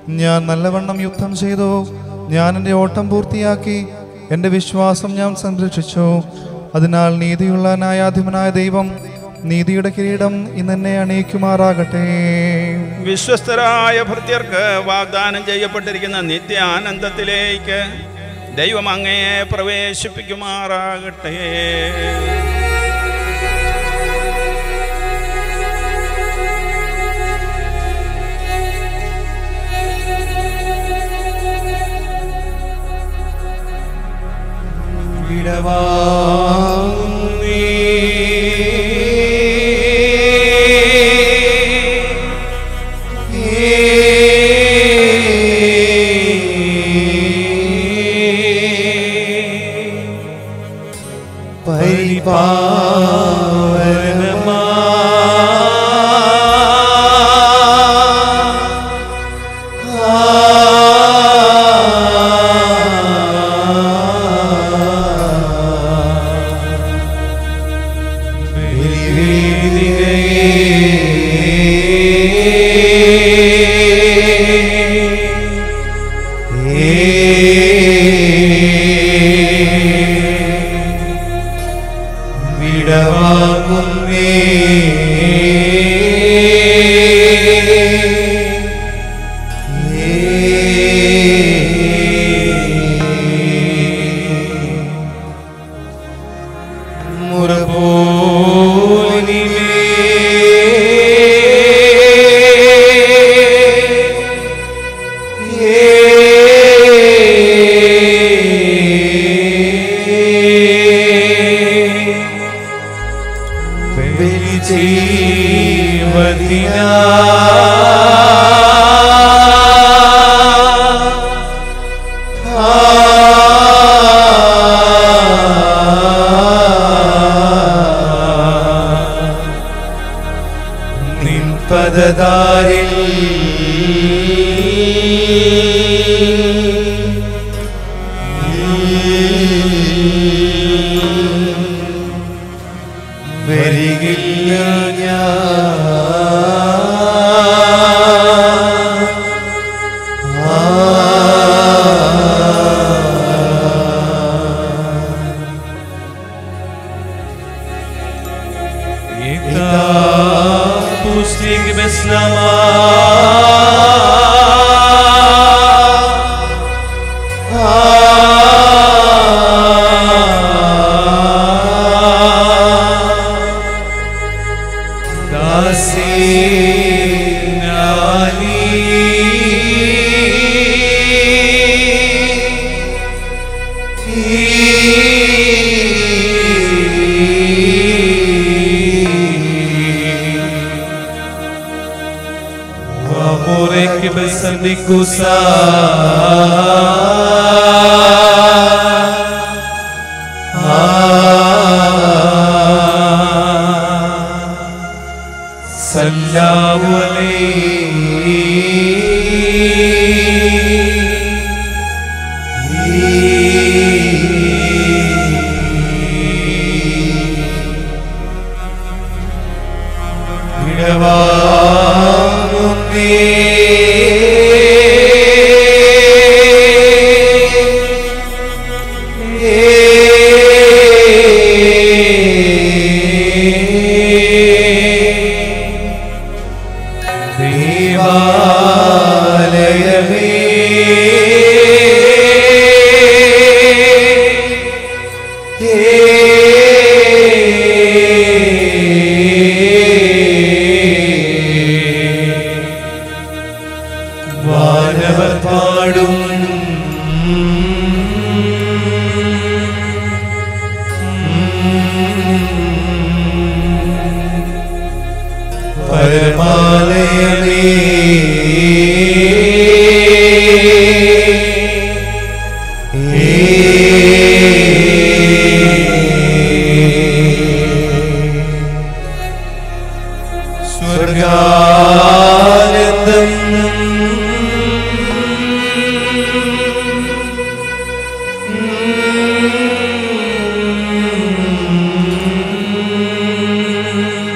ഞാൻ നല്ലവണ്ണം യുദ്ധം ചെയ്തു ഞാൻ എൻ്റെ ഓട്ടം പൂർത്തിയാക്കി എൻ്റെ വിശ്വാസം ഞാൻ സംരക്ഷിച്ചു അതിനാൽ നീതിയുള്ള ന്യായാധിപനായ ദൈവം നീതിയുടെ കിരീടം ഇന്നെന്നെ അണിയിക്കുമാറാകട്ടെ വിശ്വസ്തരായ ഭൃത്യർക്ക് വാഗ്ദാനം ചെയ്യപ്പെട്ടിരിക്കുന്ന നിത്യാനന്ദത്തിലേക്ക് ദൈവം അങ്ങയെ പ്രവേശിപ്പിക്കുമാറാകട്ടെ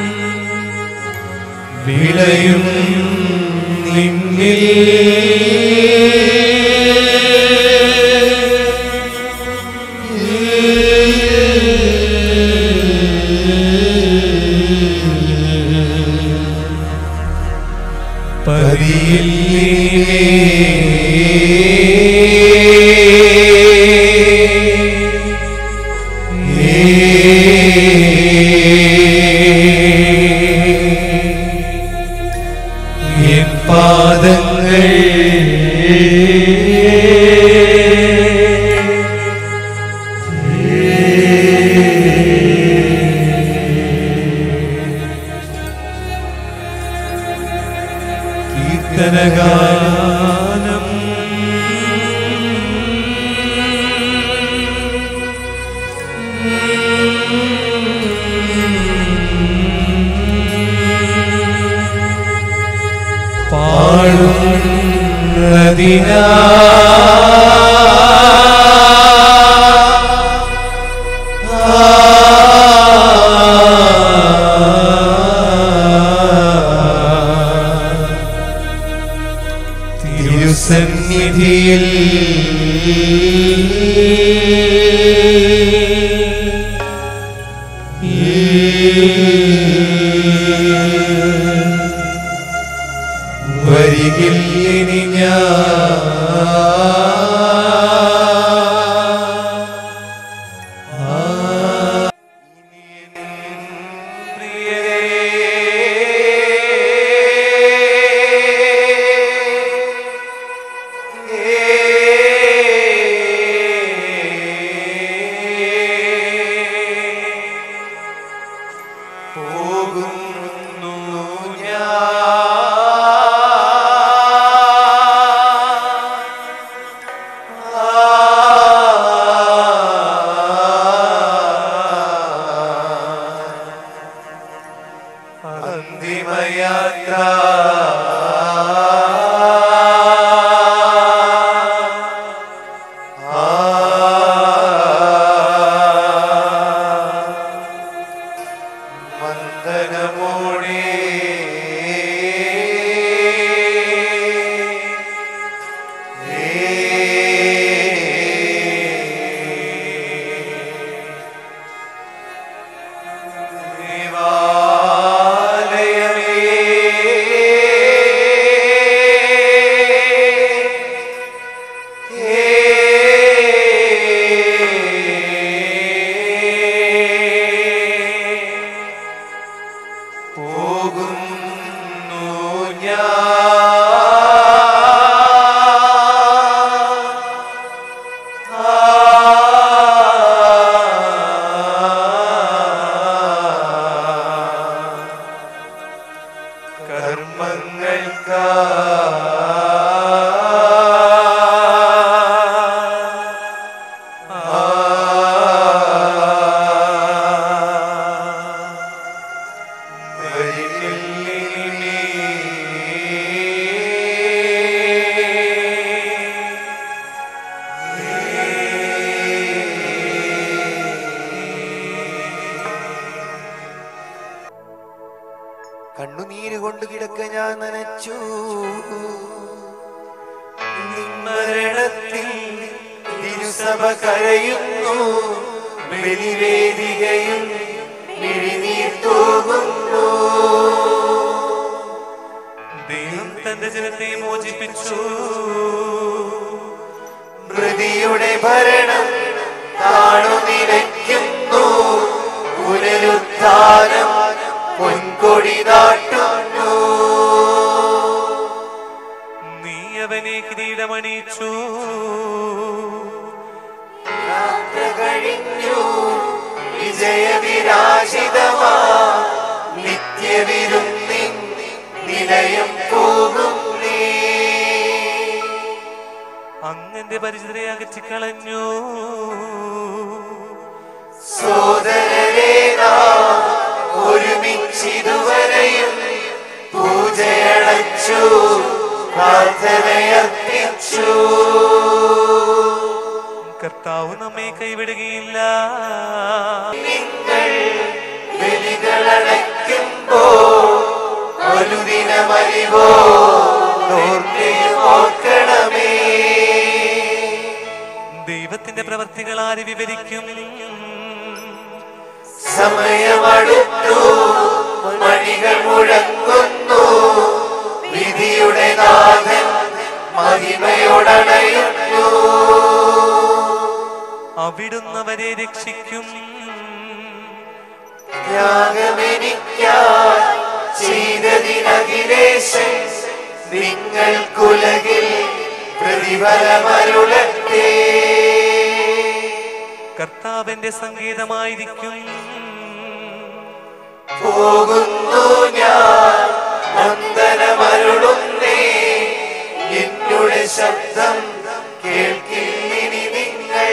വിളയും നിന്നിൽ എൻ പാദങ്ങൾ കീർത്തനഗാനം പാടുന്നതിനാ തിരുസന്നിധിയിൽ വരികിൽ ഇനി പോകുന്നു അന്തിമയാത്ര വന്ദനമോടെ പോകുന്നു കർമ്മങ്ങൾക്കാ കണ്ണുനീര് കൊണ്ട് കിടക്ക ഞാൻ നനച്ചു മരണത്തിൽ തിരുസഭ കരയുന്നു ബലിവേദികയും മിഴിനീർ തൂകുന്നു ദൈവം തന്റെ ജനത്തെ മോചിപ്പിച്ചു മൃതിയുടെ ഭരണം താണു നിലയ്ക്കുന്നു പുനരുത്ഥാനം പൊൻകൊടി നാട്ടുന്നു നീ അവനെ കിരീടമണിയിച്ചു യാത്ര കഴിഞ്ഞു വിജയവിരാശിതമാ നിത്യവിരുന്നിൻ നിലയം പോകും നീ അങ്ങന്റെ പരിചിതരെ അകറ്റിക്കളഞ്ഞു സോദരരെ നാം ഒരുമിച്ചിതുവരെയും പൂജയടച്ചു പ്രാർത്ഥനയർപ്പിച്ചു കർത്താവ് നമ്മെ കൈവിടുകയില്ല നിങ്ങൾ ബലികളടയ്ക്കുമ്പോ അനുദിനമറിവോ ഓർക്കുകയും ഓർക്കണമേ ദൈവത്തിന്റെ പ്രവർത്തികൾ ആര് വിവരിക്കും സമയമടുത്തു മണികൾ മുഴങ്ങുന്നു വിധി നീതിയുടെ നാഥൻ മഹിമയോടണയുന്നു അവിടുന്നവരെ രക്ഷിക്കും ത്യാഗമെനിക്കായി ചെയ്തതിനഖിലേശൻ നിങ്ങൾക്കുലകിൽ പ്രതിഫലമരുളട്ടെ കർത്താവിന്റെ സംഗീതമായിരിക്കും പോകുന്നു ഞാൻ വന്ദനമരുളുന്നേ എന്നുടെ ശബ്ദം കേൾക്കില്ലിനി നിങ്ങൾ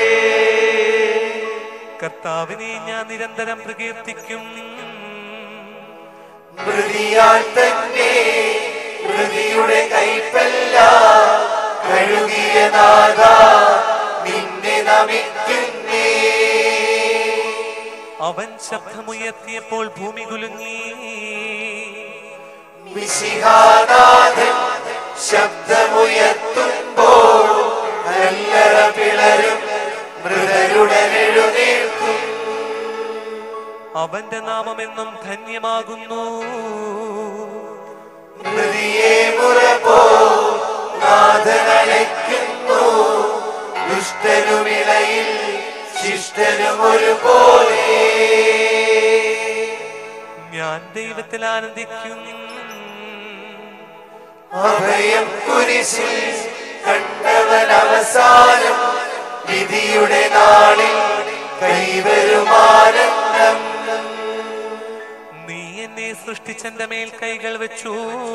കർത്താവിനെ ഞാൻ നിരന്തരം പ്രകീർത്തിക്കും മൃതിയാൽ തന്നെ മൃതിയുടെ കൈപ്പല്ല കഴുകിയ നാഥ നിന്നെ നമിക്കുന്നേ അവൻ ശബ്ദമുയർത്തിയപ്പോൾ ഭൂമി കുലുങ്ങി വിശിഹാനാഥൻ ശബ്ദമുയർത്തുമ്പോൾ കല്ലറ പിളരും മൃതരുടനെഴുന്നേൽക്കും അവന്റെ നാമമെന്നും ധന്യമാകുന്നു മൃതിയെ മുറപോ നാഥനയക്കുന്നു ദുഷ്ടനുമിളയിൽ ശിഷ്ടനും ഒരുപോലെ ഞാൻ ദൈവത്തിൽ ആനന്ദിക്കും അഭയം കുരിശിൽ കണ്ടവൻ അവസാനം വിധിയുടെ നാളിൽ കൈവരുമാനന്ദം നീ എന്നെ സൃഷ്ടിച്ചെന്റെ മേൽ കൈകൾ വെച്ചു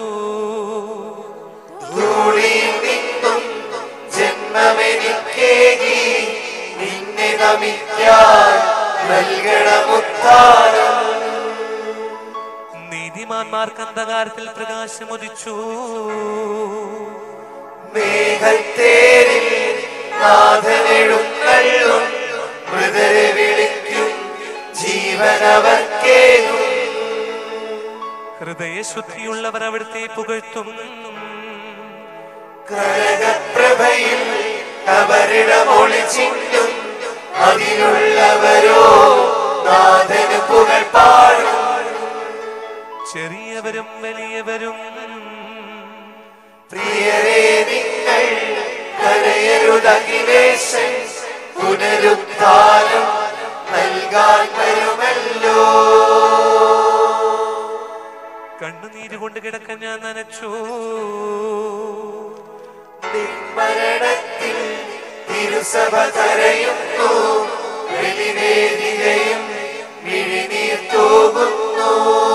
ധൂളിയിൽ നിന്നും ജന്മമെനിക്കേകി നിന്നെ നമിക്കാൻ നൽകണമുത്ഥാനം നീതിമാന്മാർക്ക് അന്ധകാരത്തിൽ പ്രകാശമുദിച്ചു മേഘത്തേരിൽ നാഥനെഴുന്നള്ളും മൃതരെ വിളിക്കും ജീവനവർക്കേകും ഹൃദയശുദ്ധിയുള്ളവർ അവിടുത്തെ പുകഴ്ത്തും കരകപ്രഭയിൽ കബറിടമൊളിച്ചിട്ടും അതിലുള്ളവരോ നാഥന് പുകൾ പാടും ചെറിയവരും വലിയവരും പ്രിയരേ നിങ്ങൾ കരയരുതഖിലേശൻ പുനരുത്ഥാനം നൽകാൻ വരുമല്ലോ കണ്ണുനീര് കൊണ്ട് കിടക്കാൻ ഞാൻ നനച്ചു മരണത്തിൽ തിരുസഭ കരയുന്നു വെളിവേദികയും മിഴിനീർ തൂകുന്നു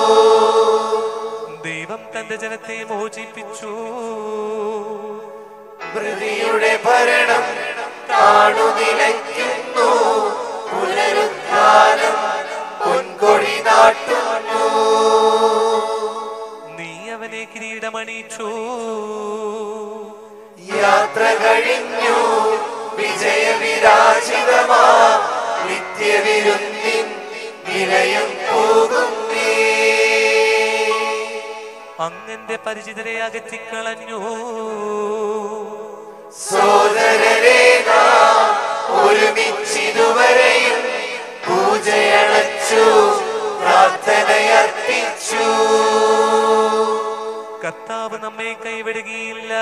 ദൈവം തന്റെ ജനത്തെ മോചിപ്പിച്ചു മൃതിയുടെ ഭരണം താണു നിലയ്ക്കുന്നു പുനരുത്ഥാനം പൊൻകൊടി നാട്ടുന്നു നീ അവനെ കിരീടമണിച്ചു യാത്ര കഴിഞ്ഞു വിജയവിരാജിതമാ നിത്യവിരുന്നിൻ നിലയം പോകുന്നേ അങ്ങന്റെ പരിചിതരെ അകറ്റിക്കളഞ്ഞു സോദരരെ നാം ഒരുമിച്ചിതുവരെയും പൂജയണച്ചു പ്രാർത്ഥനയർപ്പിച്ചു കർത്താവ് നമ്മെ കൈവിടുകയില്ല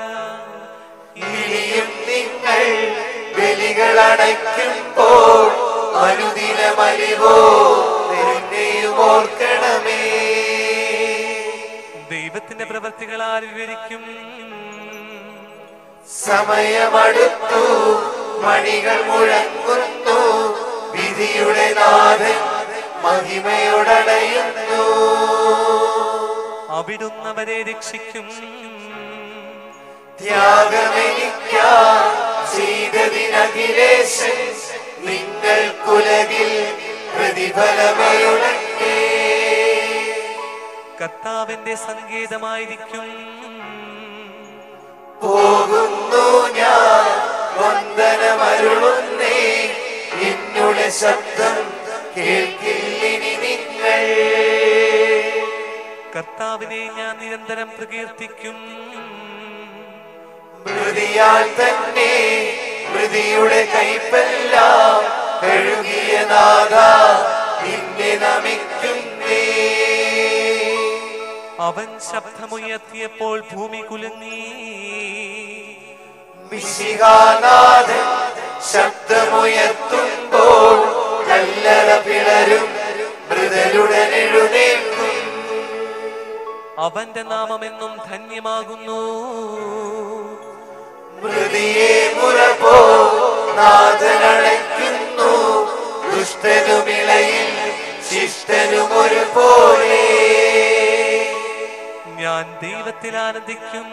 ഇനിയും നിങ്ങൾ ബലികളടയ്ക്കുമ്പോൾ അനുദിനമലിവോ എന്നെയും ഓർക്കണമേ ദൈവത്തിന്റെ പ്രവർത്തികളാൽ വിവരിക്കും സമയമടുത്തു മണികൾ മുഴങ്ങുന്നു വിധിയുടെ നാഥൻ മഹിമയോടണയുന്നു അവിടുന്നവരെ രക്ഷിക്കും ത്യാഗമെനിക്കാ ചെയ്തതിനഖിലേശൻ നിങ്ങൾക്കുലകിൽ പ്രതിഫലമരുളട്ടെ കർത്താവിന്റെ സങ്കേതമായിരിക്കും പോകുന്നു ഞാൻ വന്ദനമരുളുന്നേ എന്നുടെ ശബ്ദം കേൾക്കില്ലിനി നിങ്ങൾ കർത്താവിനെ ഞാൻ നിരന്തരം പ്രകീർത്തിക്കും മൃതിയാൽ തന്നെ മൃതിയുടെ കൈപ്പെല്ലാം കഴുകിയ നാഥ നിന്നെ നമിക്കുന്നേ അവൻ ശബ്ദമുയർത്തിയപ്പോൾ ഭൂമി കുലുങ്ങി മിശിഹാനാഥൻ ശബ്ദമുയർത്തുമ്പോൾ കല്ലറ പിളരും മൃതരുടൻ എഴുന്നേൽക്കും അവന്റെ നാമമെന്നും ധന്യമാകുന്നു മൃതിയെ മുറപോ നാഥനടയ്ക്കുന്നു ദുഷ്ടനുമിളയിൽ ശിഷ്ടനും ഒരുപോലെ ഞാൻ ദൈവത്തിൽ ആനന്ദിക്കും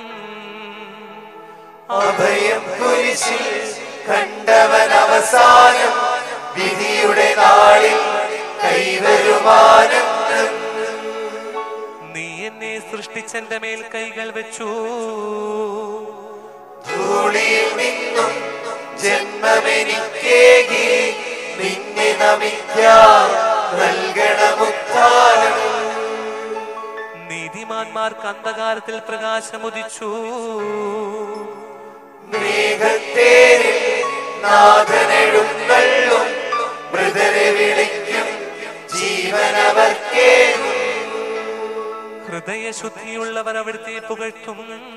അഭയം കുരിശിൽ കണ്ടവൻ അവസാനം വിധിയുടെ നാളിൽ കൈവരുമാനന്ദം നീ എന്നെ സൃഷ്ടിച്ചെന്റെ മേൽ കൈകൾ വെച്ചു ധൂളിയിൽ നിന്നും ജന്മമെനിക്കേകി നിന്നെ നമിക്കാൻ നൽകണമുത്ഥാനം നീതിമാന്മാർക്ക് അന്ധകാരത്തിൽ പ്രകാശമുദിച്ചു മേഘത്തേരിൽ നാഥനെഴുന്നള്ളും മൃതരെ വിളിക്കും ജീവനവർക്കേകും ഹൃദയശുദ്ധിയുള്ളവർ അവിടുത്തെ പുകഴ്ത്തും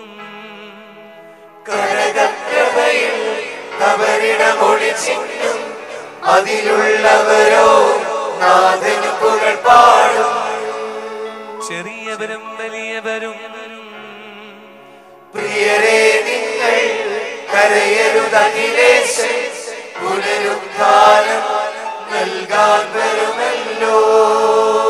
കനകപ്രഭയിൽ കബറിടമൊളിച്ചിട്ടും അതിലുള്ളവരോ നാഥന് പുകൾ പാടും ചെറിയവരും വലിയവരും പ്രിയരെ നിങ്ങൾ കരയരുതഖിലേശൻ പുനരുദ്ധാനം നൽകാൻ വരുമല്ലോ